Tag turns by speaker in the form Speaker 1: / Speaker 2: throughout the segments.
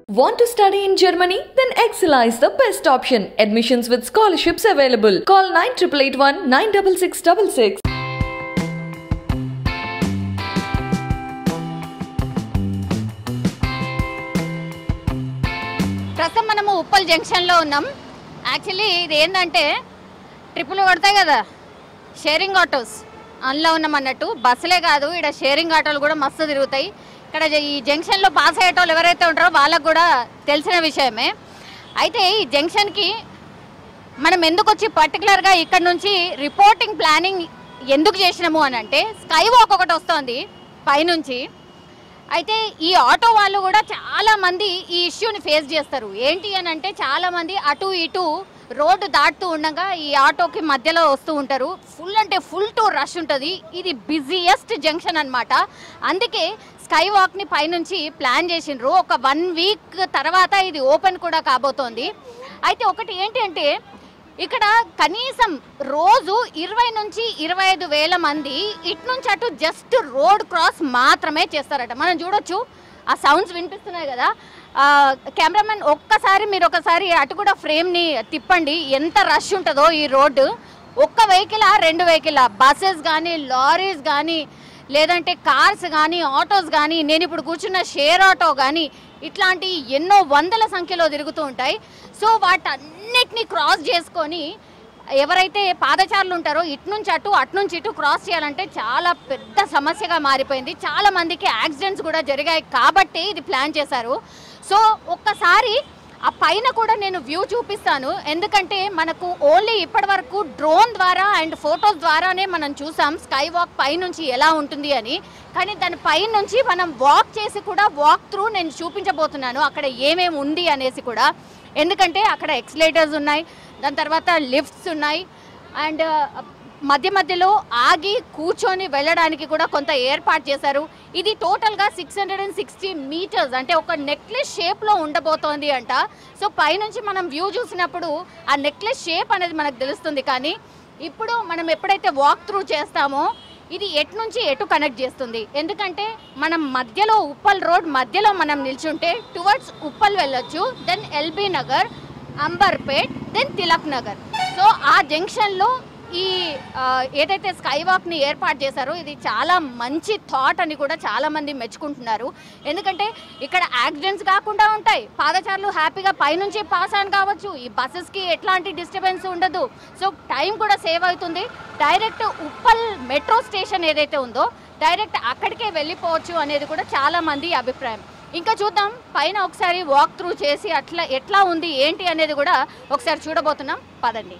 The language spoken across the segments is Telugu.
Speaker 1: Want to study in Germany? Then Excella is the best option. Admissions with scholarships available. Call 9881 96666.
Speaker 2: ప్రస్తుతం మనము ఉప్పల్ జంక్షన్లో ఉన్నాం యాక్చువల్లీ ఇది ఏంటంటే ట్రిప్పులు కొడతాయి కదా షేరింగ్ ఆటోస్ అందులో ఉన్నాం అన్నట్టు బస్సులే కాదు ఇక్కడ షేరింగ్ ఆటోలు కూడా మస్తు తిరుగుతాయి ఇక్కడ జ- ఈ జంక్షన్లో పాస్ అయ్యేటోళ్ళు ఎవరైతే ఉంటారో వాళ్ళకు కూడా తెలిసిన విషయమే అయితే ఈ జంక్షన్కి మనం ఎందుకు వచ్చి పర్టికులర్గా ఇక్కడ నుంచి రిపోర్టింగ్ ప్లానింగ్ ఎందుకు చేసినాము అని అంటే స్కై వాక్ ఒకటి వస్తుంది పైనుంచి అయితే ఈ ఆటో వాళ్ళు కూడా చాలా మంది ఈ ఇష్యూని ఫేస్ చేస్తారు ఏంటి అని అంటే చాలా మంది అటు ఇటు రోడ్డు దాటుతూ ఉండగా ఈ ఆటోకి మధ్యలో వస్తూ ఉంటారు ఫుల్ అంటే ఫుల్ టు రష్ ఉంటుంది ఇది బిజీయెస్ట్ జంక్షన్ అన్నమాట అందుకే స్కై వాక్ని పైనుంచి ప్లాన్ చేసిండ్రు ఒక వన్ వీక్ తర్వాత ఇది ఓపెన్ కూడా కాబోతోంది అయితే ఒకటి ఏంటి అంటే ఇక్కడ కనీసం రోజు ఇరవై నుంచి ఇరవై ఐదు వేల మంది ఇటు నుంచి అటు జస్ట్ రోడ్ క్రాస్ మాత్రమే చేస్తారట మనం చూడొచ్చు ఆ సౌండ్స్ వినిపిస్తున్నాయి కదా ఆ, కెమెరామెన్ ఒక్కసారి మీరు ఒకసారి అటు కూడా ఫ్రేమ్ని తిప్పండి ఎంత రష్ ఉంటుందో ఈ రోడ్డు ఒక్క వెహికల్ రెండు వెహికల్ బస్సెస్ కానీ లారీస్ కానీ లేదంటే కార్స్ కానీ ఆటోస్ కానీ నేను ఇప్పుడు కూర్చున్న షేర్ ఆటో కానీ ఇట్లాంటి ఎన్నో వందల సంఖ్యలో తిరుగుతూ ఉంటాయి సో వాటన్నిటిని క్రాస్ చేసుకొని ఎవరైతే పాదచారులు ఉంటారో ఇటు నుంచి అటు అటు నుంచి ఇటు క్రాస్ చేయాలంటే చాలా పెద్ద సమస్యగా మారిపోయింది చాలా మందికి యాక్సిడెంట్స్ కూడా జరిగాయి కాబట్టి ఇది ప్లాన్ చేశారు సో ఒక్కసారి ఆ పైన కూడా నేను వ్యూ చూపిస్తాను ఎందుకంటే మనకు ఓన్లీ ఇప్పటి వరకు డ్రోన్ ద్వారా అండ్ ఫొటోస్ ద్వారానే మనం చూసాం స్కై వాక్ పైనుంచి ఎలా ఉంటుంది అని కానీ దాని పైనుంచి మనం వాక్ చేసి కూడా వాక్ త్రూ నేను చూపించబోతున్నాను అక్కడ ఏమేమి ఉంది అనేసి కూడా ఎందుకంటే అక్కడ ఎక్స్లేటర్స్ ఉన్నాయి దాని తర్వాత లిఫ్ట్స్ ఉన్నాయి అండ్ మధ్య మధ్యలో ఆగి కూర్చొని వెళ్ళడానికి కూడా కొంత ఏర్పాటు చేశారు ఇది టోటల్గా six hundred and sixty meters అంటే ఒక నెక్లెస్ షేప్లో ఉండబోతోంది అంట సో పైనుంచి మనం వ్యూ చూసినప్పుడు ఆ నెక్లెస్ షేప్ అనేది మనకు తెలుస్తుంది కానీ ఇప్పుడు మనం ఎప్పుడైతే వాక్ త్రూ చేస్తామో ఇది ఎటు నుంచి ఎటు కనెక్ట్ చేస్తుంది ఎందుకంటే మనం మధ్యలో ఉప్పల్ రోడ్ మధ్యలో మనం నిల్చుంటే టువర్డ్స్ ఉప్పల్ వెళ్ళొచ్చు then LB Nagar Amberpet then Tilak Nagar so ఆ జంక్షన్లో ఈ ఆ, ఏదైతే స్కై వాక్ని ఏర్పాటు చేశారో ఇది చాలా మంచి థాట్ అని కూడా చాలా మంది మెచ్చుకుంటున్నారు ఎందుకంటే ఇక్కడ యాక్సిడెంట్స్ కాకుండా ఉంటాయి పాదచారులు హ్యాపీగా పైనుంచి పాస్ ఆన్ కావచ్చు ఈ బస్సెస్కి ఎట్లాంటి డిస్టర్బెన్స్ ఉండదు సో టైం కూడా సేవ్ అవుతుంది డైరెక్ట్ ఉప్పల్ మెట్రో స్టేషన్ ఏదైతే ఉందో డైరెక్ట్ అక్కడికే వెళ్ళిపోవచ్చు అనేది కూడా చాలా మంది అభిప్రాయం ఇంకా చూద్దాం పైన ఒకసారి వాక్ త్రూ చేసి అట్లా ఎట్లా ఉంది ఏంటి అనేది కూడా ఒకసారి చూడబోతున్నాం పదండి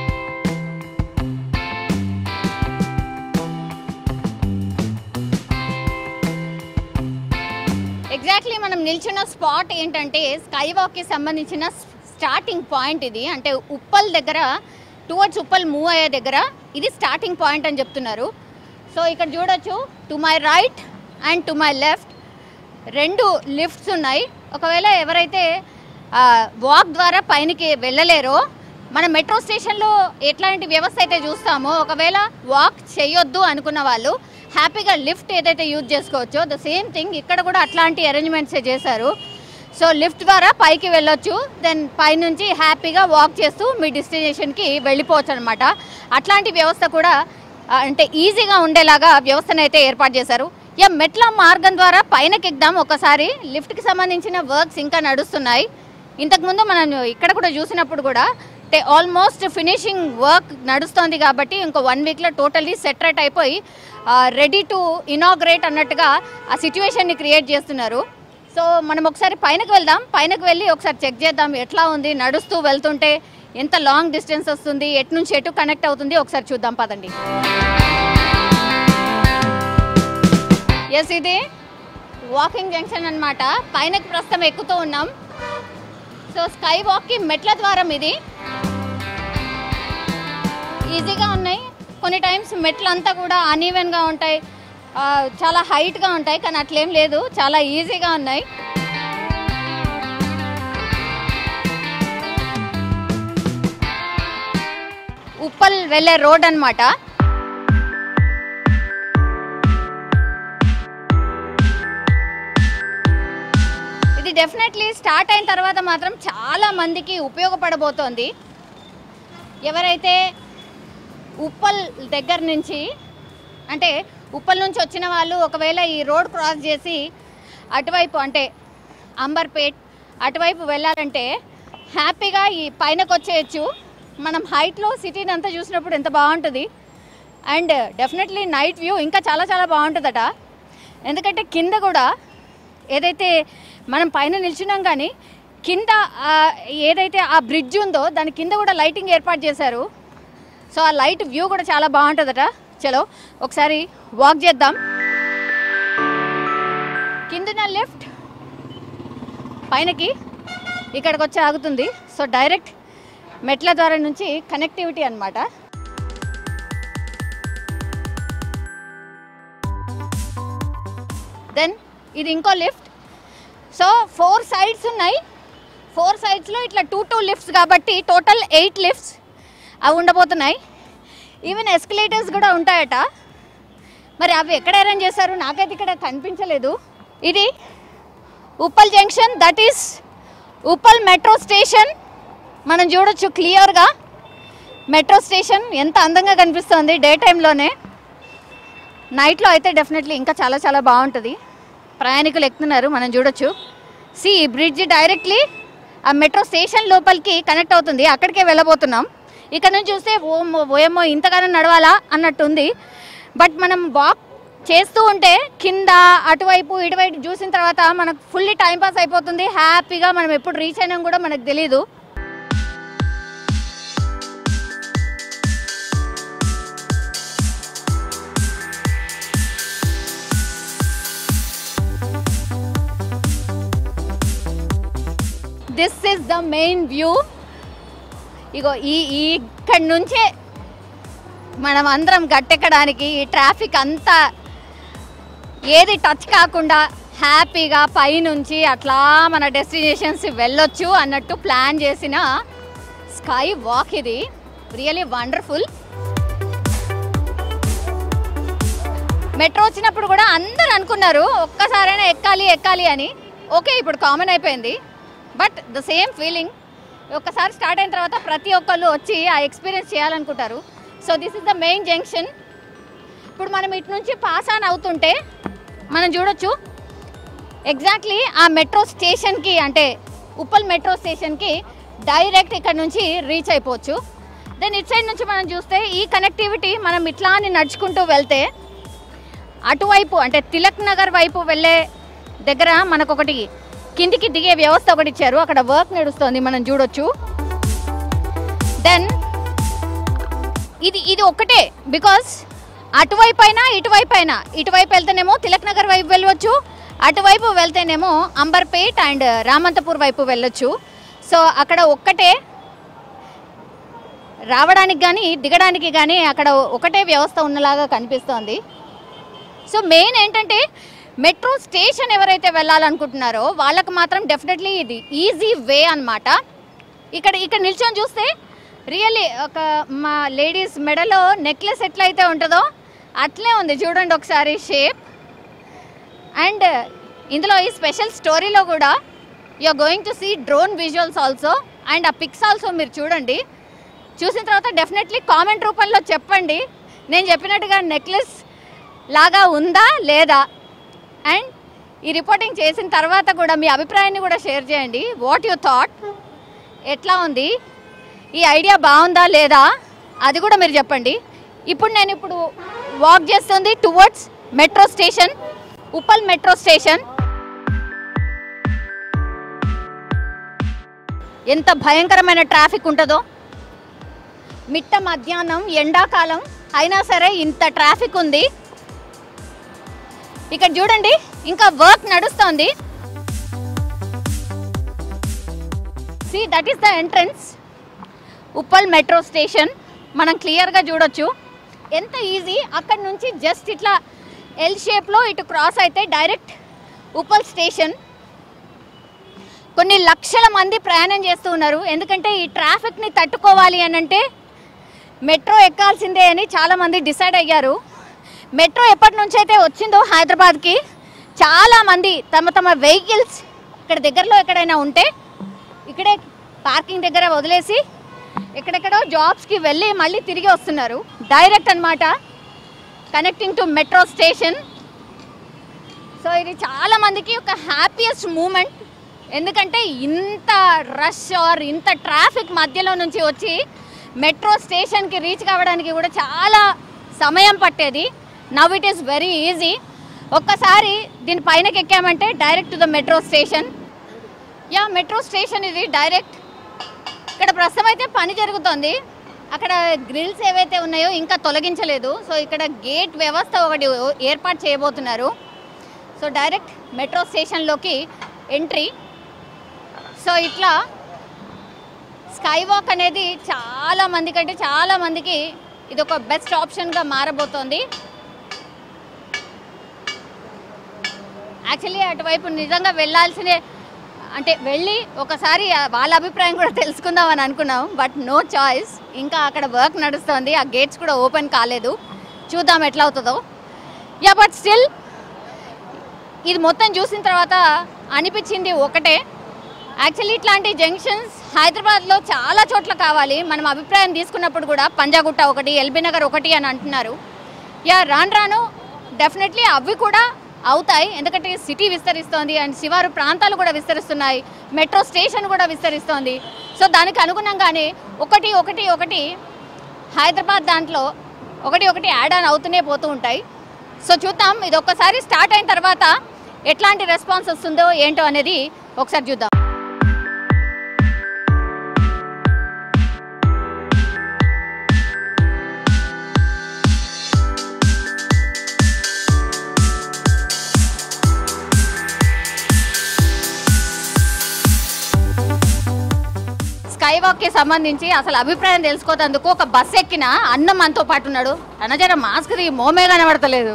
Speaker 2: ఎగ్జాక్ట్లీ మనం నిల్చున్న స్పాట్ ఏంటంటే స్కై వాక్కి సంబంధించిన స్టార్టింగ్ పాయింట్ ఇది అంటే ఉప్పల్ దగ్గర టువర్డ్స్ ఉప్పల్ మూవ్ అయ్యే దగ్గర ఇది స్టార్టింగ్ పాయింట్ అని చెప్తున్నారు సో ఇక్కడ చూడొచ్చు to my right and to my left రెండు లిఫ్ట్స్ ఉన్నాయి ఒకవేళ ఎవరైతే వాక్ ద్వారా పైనకి వెళ్ళలేరో మన మెట్రో స్టేషన్లో ఎట్లాంటి వ్యవస్థ అయితే చూస్తామో ఒకవేళ వాక్ చేయొద్దు అనుకున్న వాళ్ళు హ్యాపీగా లిఫ్ట్ ఏదైతే యూజ్ చేసుకోవచ్చో ద సేమ్ థింగ్ ఇక్కడ కూడా అట్లాంటి అరేంజ్మెంట్సే చేశారు సో లిఫ్ట్ ద్వారా పైకి వెళ్ళొచ్చు దెన్ పైనుంచి హ్యాపీగా వాక్ చేస్తూ మీ డెస్టినేషన్కి వెళ్ళిపోవచ్చు అనమాట అట్లాంటి వ్యవస్థ కూడా ఆ, అంటే ఈజీగా ఉండేలాగా వ్యవస్థను అయితే ఏర్పాటు చేశారు యా మెట్ల మార్గం ద్వారా పైనకి ఎక్దాం ఒకసారి లిఫ్ట్కి సంబంధించిన వర్క్స్ ఇంకా నడుస్తున్నాయి ఇంతకుముందు మనం ఇక్కడ కూడా చూసినప్పుడు కూడా అంటే ఆల్మోస్ట్ ఫినిషింగ్ వర్క్ నడుస్తోంది కాబట్టి ఇంకో వన్ వీక్లో టోటలీ సెటరేట్ అయిపోయి రెడీ టు ఇనాగ్రేట్ అన్నట్టుగా ఆ సిచ్యువేషన్ని క్రియేట్ చేస్తున్నారు సో మనం ఒకసారి పైనకు వెళ్దాం పైనకు వెళ్ళి ఒకసారి చెక్ చేద్దాం ఎట్లా ఉంది నడుస్తూ వెళ్తుంటే ఎంత లాంగ్ డిస్టెన్స్ వస్తుంది ఎటు నుంచి ఎటు కనెక్ట్ అవుతుంది ఒకసారి చూద్దాం పదండి ఎస్ ఇది వాకింగ్ జంక్షన్ అన్నమాట పైనకి ప్రస్తుతం ఎక్కుతూ ఉన్నాం సో స్కై వాక్కి మెట్ల ద్వారం ఇది ఈజీగా ఉన్నాయి కొన్ని టైమ్స్ మెట్లు అంతా కూడా అన్ఈవెన్గా ఉంటాయి ఆ, చాలా హైట్గా ఉంటాయి కానీ అట్లేం లేదు చాలా ఈజీగా ఉన్నాయి ఉప్పల్ వెళ్ళే రోడ్ అన్నమాట ఇది ఇది డెఫినెట్లీ స్టార్ట్ అయిన తర్వాత మాత్రం చాలా మందికి ఉపయోగపడబోతోంది ఎవరైతే ఉప్పల్ దగ్గర నుంచి అంటే ఉప్పల్ నుంచి వచ్చిన వాళ్ళు ఒకవేళ ఈ రోడ్ క్రాస్ చేసి అటువైపు అంటే అంబర్పేట్ అటువైపు వెళ్ళాలంటే హ్యాపీగా ఈ పైనకు వచ్చేయచ్చు మనం హైట్లో సిటీని అంతా చూసినప్పుడు ఎంత బాగుంటుంది అండ్ డెఫినెట్లీ నైట్ వ్యూ ఇంకా చాలా చాలా బాగుంటుందట ఎందుకంటే కింద కూడా ఏదైతే మనం పైన నిల్చున్నాం కానీ కింద ఆ, ఏదైతే ఆ బ్రిడ్జ్ ఉందో దాని కింద కూడా లైటింగ్ ఏర్పాటు చేశారు సో ఆ లైట్ వ్యూ కూడా చాలా బాగుంటుందట చలో ఒకసారి వాక్ చేద్దాం కిందన లెఫ్ట్ పైనకి ఇక్కడికి వచ్చి ఆగుతుంది సో డైరెక్ట్ మెట్ల ద్వారా నుంచి కనెక్టివిటీ అన్నమాట దెన్ ఇది ఇంకో లిఫ్ట్ సో ఫోర్ సైడ్స్ ఉన్నాయి ఫోర్ సైడ్స్లో ఇట్లా టూ టూ లిఫ్ట్స్ కాబట్టి టోటల్ ఎయిట్ లిఫ్ట్స్ అవి ఉండబోతున్నాయి ఈవెన్ ఎస్కలేటర్స్ కూడా ఉంటాయట మరి అవి ఎక్కడ అరేంజ్ చేశారు నాకైతే ఇక్కడ కనిపించలేదు ఇది Uppal junction that is Uppal metro station మనం చూడొచ్చు క్లియర్గా మెట్రో స్టేషన్ ఎంత అందంగా కనిపిస్తుంది డే టైంలోనే నైట్లో అయితే డెఫినెట్లీ ఇంకా చాలా చాలా బాగుంటుంది ప్రయాణికులు ఎక్కుతున్నారు మనం చూడొచ్చు సి ఈ బ్రిడ్జ్ డైరెక్ట్లీ ఆ మెట్రో స్టేషన్ లోపలికి కనెక్ట్ అవుతుంది అక్కడికే వెళ్ళబోతున్నాం ఇక్కడ నుంచి చూస్తే ఓమో ఓయమ్మో ఇంతగానో నడవాలా అన్నట్టుంది బట్ మనం వాక్ చేస్తూ ఉంటే కింద అటువైపు ఇటువైపు చూసిన తర్వాత మనకు ఫుల్లీ టైం పాస్ అయిపోతుంది హ్యాపీగా మనం ఎప్పుడు రీచ్ అయినాం కూడా మనకు తెలియదు this is the main view ఇగో ఈ ఈ ఇక్కడి నుంచే మనం అందరం గట్టెక్కడానికి ఈ ట్రాఫిక్ అంతా ఏది టచ్ కాకుండా హ్యాపీగా పైనుంచి అట్లా మన డెస్టినేషన్స్ వెళ్ళొచ్చు అన్నట్టు ప్లాన్ చేసిన స్కై వాక్ ఇది రియలీ వండర్ఫుల్ మెట్రో వచ్చినప్పుడు కూడా అందరు అనుకున్నారు ఒక్కసారైనా ఎక్కాలి ఎక్కాలి అని ఓకే ఇప్పుడు కామన్ అయిపోయింది బట్ ద సేమ్ ఫీలింగ్ ఒక్కసారి స్టార్ట్ అయిన తర్వాత ప్రతి ఒక్కళ్ళు వచ్చి ఆ ఎక్స్పీరియన్స్ చేయాలనుకుంటారు so this is the main junction ఇప్పుడు మనం ఇటు నుంచి పాస్ ఆన్ అవుతుంటే మనం చూడొచ్చు ఎగ్జాక్ట్లీ ఆ మెట్రో స్టేషన్కి అంటే ఉప్పల్ మెట్రో స్టేషన్కి డైరెక్ట్ ఇక్కడ నుంచి రీచ్ అయిపోవచ్చు దెన్ ఇటు సైడ్ నుంచి మనం చూస్తే ఈ కనెక్టివిటీ మనం ఇట్లా అని నడుచుకుంటూ వెళ్తే అటువైపు అంటే తిలక్ నగర్ వైపు వెళ్ళే దగ్గర మనకు ఒకటి కిందికి దిగే వ్యవస్థ ఒకటి ఇచ్చారు అక్కడ వర్క్ నడుస్తుంది మనం చూడొచ్చు దెన్ ఇది ఇది ఒక్కటే బికాస్ అటువైపు అయినా ఇటువైపు అయినా ఇటువైపు వెళ్తేనేమో తిలక్ నగర్ వైపు వెళ్ళవచ్చు అటువైపు వెళ్తేనేమో అంబర్పేట్ అండ్ రామంతపూర్ వైపు వెళ్ళొచ్చు సో అక్కడ ఒక్కటే రావడానికి కానీ దిగడానికి కానీ అక్కడ ఒకటే వ్యవస్థ ఉన్నలాగా కనిపిస్తోంది సో మెయిన్ ఏంటంటే మెట్రో స్టేషన్ ఎవరైతే వెళ్ళాలనుకుంటున్నారో వాళ్ళకి మాత్రం డెఫినెట్లీ ఇది ఈజీ వే అన్నమాట ఇక్కడ ఇక్కడ నిల్చొని చూస్తే రియల్లీ ఒక మా లేడీస్ మెడలో నెక్లెస్ ఎట్లయితే ఉంటుందో అట్లే ఉంది చూడండి ఒకసారి షేప్ అండ్ ఇందులో ఈ స్పెషల్ స్టోరీలో కూడా you going to see drone visuals also and ఆ పిక్స్ ఆల్సో మీరు చూడండి చూసిన తర్వాత డెఫినెట్లీ కామెంట్ రూపంలో చెప్పండి నేను చెప్పినట్టుగా నెక్లెస్ లాగా ఉందా లేదా అండ్ ఈ రిపోర్టింగ్ చేసిన తర్వాత కూడా మీ అభిప్రాయాన్ని కూడా షేర్ చేయండి వాట్ యు థాట్ ఎట్లా ఉంది ఈ ఐడియా బాగుందా లేదా అది కూడా మీరు చెప్పండి ఇప్పుడు నేను ఇప్పుడు వాక్ చేస్తుంది towards metro station Uppal metro station ఎంత భయంకరమైన ట్రాఫిక్ ఉంటుందో మిట్ట మధ్యాహ్నం ఎండాకాలం అయినా సరే ఇంత ట్రాఫిక్ ఉంది ఇక్కడ చూడండి ఇంకా వర్క్ నడుస్తోంది see that is the entrance Uppal metro station మనం క్లియర్గా చూడొచ్చు ఎంత ఈజీ అక్కడ నుంచి జస్ట్ ఇట్లా ఎల్ షేప్లో ఇటు క్రాస్ అయితే డైరెక్ట్ ఉప్పల్ స్టేషన్ కొన్ని లక్షల మంది ప్రయాణం చేస్తూ ఉన్నారు ఎందుకంటే ఈ ట్రాఫిక్ని తట్టుకోవాలి అని అంటే మెట్రో ఎక్కాల్సిందే అని చాలామంది డిసైడ్ అయ్యారు మెట్రో ఎప్పటి నుంచి అయితే వచ్చిందో హైదరాబాద్కి చాలామంది తమ తమ వెహికల్స్ ఇక్కడ దగ్గరలో ఎక్కడైనా ఉంటే ఇక్కడే పార్కింగ్ దగ్గర వదిలేసి ఎక్కడెక్కడో జాబ్స్కి వెళ్ళి మళ్ళీ తిరిగి వస్తున్నారు డైరెక్ట్ అన్నమాట connecting to metro station so ఇది చాలా మందికి ఒక హ్యాపీయెస్ట్ మూమెంట్ ఎందుకంటే ఇంత రష్ ఆర్ ఇంత ట్రాఫిక్ మధ్యలో నుంచి వచ్చి మెట్రో స్టేషన్కి రీచ్ కావడానికి కూడా చాలా సమయం పట్టేది now it is very easy ఒక్కసారి దీని పైనకి ఎక్కామంటే direct to the metro station yeah metro station ఇది డైరెక్ట్ ఇక్కడ ప్రస్తుతం అయితే పని జరుగుతోంది అక్కడ గ్రిల్స్ ఏవైతే ఉన్నాయో ఇంకా తొలగించలేదు సో ఇక్కడ గేట్ వ్యవస్థ ఒకటి ఏర్పాటు చేయబోతున్నారు సో డైరెక్ట్ మెట్రో స్టేషన్లోకి ఎంట్రీ సో ఇట్లా స్కై వాక్ అనేది చాలా మంది కంటే చాలా మందికి ఇది ఒక బెస్ట్ ఆప్షన్గా మారబోతోంది యాక్చువల్లీ అటువైపు నిజంగా వెళ్ళాల్సిన అంటే వెళ్ళి ఒకసారి వాళ్ళ అభిప్రాయం కూడా తెలుసుకుందాం అని అనుకున్నాం బట్ నో చాయిస్ ఇంకా అక్కడ వర్క్ నడుస్తుంది ఆ గేట్స్ కూడా ఓపెన్ కాలేదు చూద్దాం ఎట్లా అవుతుందో యా బట్ స్టిల్ ఇది మొత్తం చూసిన తర్వాత అనిపించింది ఒకటే యాక్చువల్లీ ఇట్లాంటి జంక్షన్స్ హైదరాబాద్లో చాలా చోట్ల కావాలి మనం అభిప్రాయం తీసుకున్నప్పుడు కూడా పంజాగుట్ట ఒకటి ఎల్బీ నగర్ ఒకటి అని అంటున్నారు యా రాను రాను డెఫినెట్లీ అవి కూడా అవుతాయి ఎందుకంటే సిటీ విస్తరిస్తోంది అండ్ శివారు ప్రాంతాలు కూడా విస్తరిస్తున్నాయి మెట్రో స్టేషన్ కూడా విస్తరిస్తోంది సో దానికి అనుగుణంగానే ఒకటి ఒకటి ఒకటి హైదరాబాద్ దాంట్లో ఒకటి ఒకటి యాడ్ ఆన్ అవుతూనే పోతూ ఉంటాయి సో చూద్దాం ఇది ఒక్కసారి స్టార్ట్ అయిన తర్వాత ఎట్లాంటి రెస్పాన్స్ వస్తుందో ఏంటో అనేది ఒకసారి చూద్దాం స్కై వాక్ కి సంబంధించి అసలు అభిప్రాయం తెలుసుకోదందుకు ఒక బస్ ఎక్కిన అన్న మనతో పాటు ఉన్నాడు అన్న జర మాస్క్ ది మోమే కనబడతలేదు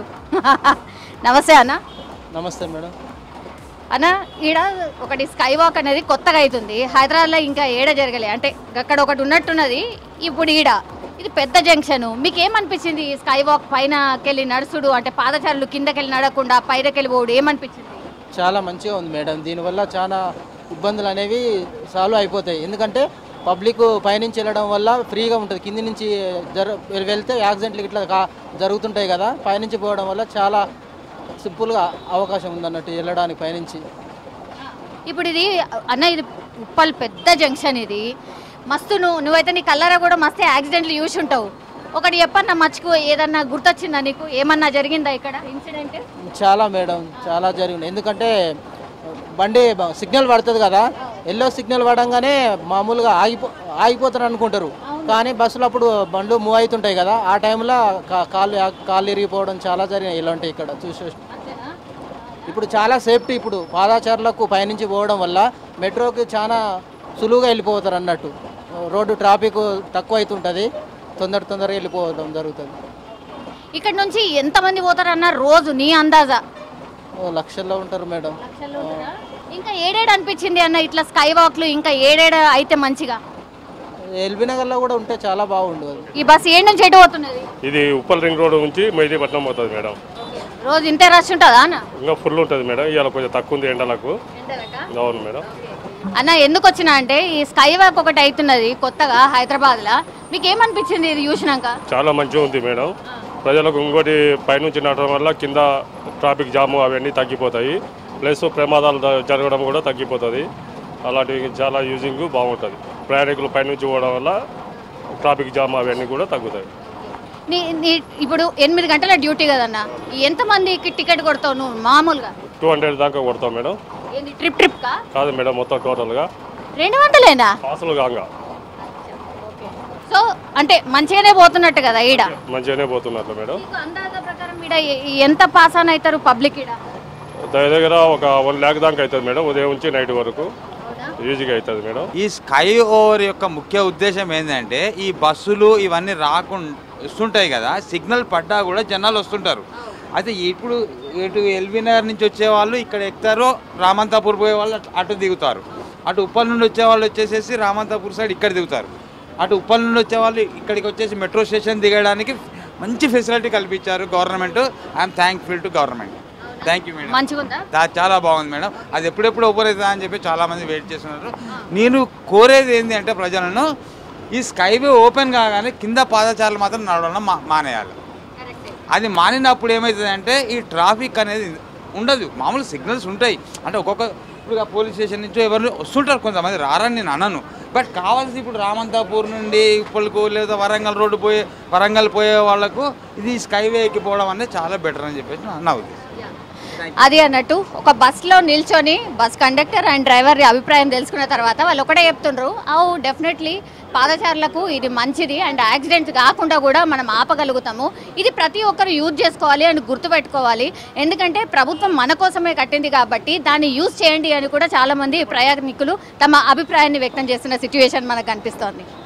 Speaker 2: నమస్తే అన్న
Speaker 3: నమస్తే మేడం
Speaker 2: అన్న ఈడ ఒకటి స్కై వాక్ అనేది కొత్తగా అవుతుంది హైదరాబాద్లో ఇంకా ఏడ జరగలే అంటే అక్కడ ఒకటి ఉన్నట్టున్నది ఇప్పుడు ఈడ ఇది పెద్ద జంక్షన్ మీకు ఏమనిపించింది ఈ స్కై వాక్ పైనకెళ్ళి నడుచుడు అంటే పాదచారులు కిందకెళ్ళి నడకుండా పైనకెళ్ళి పోడు ఏమనిపించింది
Speaker 3: చాలా మంచిగా ఉంది మేడం దీనివల్ల చాలా ఇబ్బందులు అనేవి సాల్వ్ అయిపోతాయి ఎందుకంటే పబ్లిక్ పైనుంచి వెళ్ళడం వల్ల ఫ్రీగా ఉంటుంది కింది నుంచి జర వెళ్తే యాక్సిడెంట్లు ఇట్లా కా జరుగుతుంటాయి కదా పైనుంచి పోవడం వల్ల చాలా సింపుల్గా అవకాశం ఉందన్నట్టు వెళ్ళడానికి పైనుంచి
Speaker 2: ఇప్పుడు ఇది అన్న ఇది ఉప్పల్ పెద్ద జంక్షన్ ఇది మస్తు నువ్వు నువ్వైతే నీ కల్లరా కూడా మస్తు యాక్సిడెంట్లు చూసి ఉంటావు ఒకటి చెప్పన్నా మర్చిపో ఏదన్నా గుర్తొచ్చిందా నీకు ఏమన్నా జరిగిందా ఇక్కడ ఇన్సిడెంట్
Speaker 3: చాలా మేడం చాలా జరిగింది ఎందుకంటే బండి బ- సిగ్నల్ పడుతుంది కదా ఎల్లో సిగ్నల్ పడంగానే మామూలుగా ఆగిపో ఆగిపోతారు అనుకుంటారు కానీ బస్సులు అప్పుడు బండ్లు మూవ్ అవుతుంటాయి కదా ఆ టైంలో కా- కాళ్ళు కాళ్ళు ఇరిగిపోవడం చాలా జరిగినాయి ఇలాంటి ఇక్కడ చూసే ఇప్పుడు చాలా సేఫ్టీ ఇప్పుడు పాదాచారులకు పైనుంచి పోవడం వల్ల మెట్రోకి చాలా సులువుగా వెళ్ళిపోతారు అన్నట్టు రోడ్డు ట్రాఫిక్ తక్కువ అవుతుంటుంది తొందర తొందరగా వెళ్ళిపోవడం జరుగుతుంది
Speaker 2: ఇక్కడ నుంచి ఎంతమంది పోతారన్న రోజు నీ అందాజా
Speaker 3: ఓ లక్షల్లో ఉంటారు మేడం
Speaker 2: ఇంకా ఏడేడు అనిపించింది అన్న ఇట్లా స్కై వాక్లు ఇంకా ఏడేడు అయితే మంచిగా
Speaker 3: ఎల్బీ నగర్లో కూడా ఉంటే చాలా బాగుండు అది
Speaker 2: ఈ బస్ ఏడు నుంచి ఎటు పోతున్నది
Speaker 4: ఇది ఉప్పల్ రింగ్ రోడ్ నుంచి మెహదీపట్నం పోతుంది మేడం
Speaker 2: రోజు ఇంతే రష్ ఉంటుందా అన్న
Speaker 4: ఇంకా ఫుల్ ఉంటుంది మేడం ఇవాళ కొంచెం తక్కువ ఉంది ఎండలకు అవును మేడం
Speaker 2: అన్న ఎందుకు వచ్చినా అంటే ఈ స్కై వాక్ ఒకటి అవుతున్నది కొత్తగా హైదరాబాద్లో మీకు ఏమనిపించింది ఇది చూసినాక
Speaker 4: చాలా మంచిగా ఉంది మేడం ప్రజలకు ఇంకోటి పైనుంచి నడవడం వల్ల కింద ట్రాఫిక్ జాము అవన్నీ తగ్గిపోతాయి ప్లస్ ప్రమాదాలు ద- జరగడం కూడా తగ్గిపోతుంది అలాంటివి చాలా యూజింగ్ బాగుంటుంది ప్రయాణికులు పైనుంచి పోవడం వల్ల ట్రాఫిక్ జామ్ అవన్నీ కూడా తగ్గుతాయి
Speaker 2: నీ నీ ఇప్పుడు ఎనిమిది గంటల డ్యూటీ కదన్న ఎంతమందికి టికెట్ కొడతావు నువ్వు మామూలుగా
Speaker 4: టూ హండ్రెడ్ దాకా కొడతాం మేడం
Speaker 2: ఏంది ట్రిప్ ట్రిప్కా
Speaker 4: కాదు మేడం మొత్తం టోటల్గా
Speaker 2: రెండు వందలేనా
Speaker 4: పాసులు కాగా
Speaker 2: సో అంటే మంచిగానే పోతున్నట్టు కదా ఈడ
Speaker 4: మంచిగానే పోతున్నట్లు మేడం
Speaker 2: మీకు అందాజ ప్రకారం ఈడ ఎ- ఎంత పాస్ ఆన్ అవుతారు పబ్లిక్ ఈడ
Speaker 4: దగ్గర దగ్గర ఒక వన్ ల్యాక్ దాకా అవుతుంది మేడం ఉదయం నుంచి నైట్ వరకు ఈజీగా అవుతుంది మేడం
Speaker 5: ఈ స్కై ఓవర్ యొక్క ముఖ్య ఉద్దేశం ఏంటంటే ఈ బస్సులు ఇవన్నీ రాకుండా వస్తుంటాయి కదా సిగ్నల్ పడ్డా కూడా జనాలు వస్తుంటారు అయితే ఇప్పుడు ఇటు ఎల్బీ నగర్ నుంచి వచ్చే వాళ్ళు ఇక్కడ ఎక్కుతారు రామంతాపూర్ పోయే వాళ్ళు అటు- అటు దిగుతారు అటు ఉప్పల్ నుండి వచ్చే వాళ్ళు వచ్చేసేసి రామంతాపూర్ సైడ్ ఇక్కడ దిగుతారు అటు ఉప్పల్ నుండి వచ్చే వాళ్ళు ఇక్కడికి వచ్చేసి మెట్రో స్టేషన్ దిగడానికి మంచి ఫెసిలిటీ కల్పించారు government I'm thankful to government thank you madam
Speaker 2: మంచిగా ఉందా
Speaker 5: దా- చాలా బాగుంది మేడం అది ఎప్పుడెప్పుడు ఓపెన్ అవుతుందా అని చెప్పి చాలా మంది వెయిట్ చేస్తున్నారు నేను కోరేది ఏంటి అంటే ప్రజలను ఈ స్కైవే ఓపెన్ కాగానే కింద పాదచారులు మాత్రం నడవడం మా మానేయాలి అది మానినప్పుడు ఏమవుతుందంటే ఈ ట్రాఫిక్ అనేది ఉండదు మామూలు సిగ్నల్స్ ఉంటాయి అంటే ఒక్కొక్క ఇప్పుడు ఆ పోలీస్ స్టేషన్ నుంచి ఎవరు వస్తుంటారు కొంతమంది రారని నేను అనను బట్ కావాల్సి ఇప్పుడు రామంతాపూర్ నుండి ఉప్పలకు లేదా వరంగల్ రోడ్డు పోయే వరంగల్ పోయే వాళ్ళకు ఇది స్కైవే ఎక్కిపోవడం అనేది చాలా బెటర్ అని చెప్పేసి నా- నా ఉద్దేశం
Speaker 2: అది అన్నట్టు ఒక బస్లో నిల్చొని బస్ కండక్టర్ అండ్ డ్రైవర్ అభిప్రాయం తెలుసుకున్న తర్వాత వాళ్ళు ఒకటే చెప్తుండ్రు అవు డెఫినెట్లీ పాదచారులకు ఇది మంచిది అండ్ యాక్సిడెంట్స్ కాకుండా కూడా మనం ఆపగలుగుతాము ఇది ప్రతి ఒక్కరు యూజ్ చేసుకోవాలి అని గుర్తుపెట్టుకోవాలి ఎందుకంటే ప్రభుత్వం మన కోసమే కట్టింది కాబట్టి దాన్ని యూజ్ చేయండి అని కూడా చాలామంది ప్రయాణికులు తమ అభిప్రాయాన్ని వ్యక్తం చేస్తున్న సిచ్యువేషన్ మనకు కనిపిస్తోంది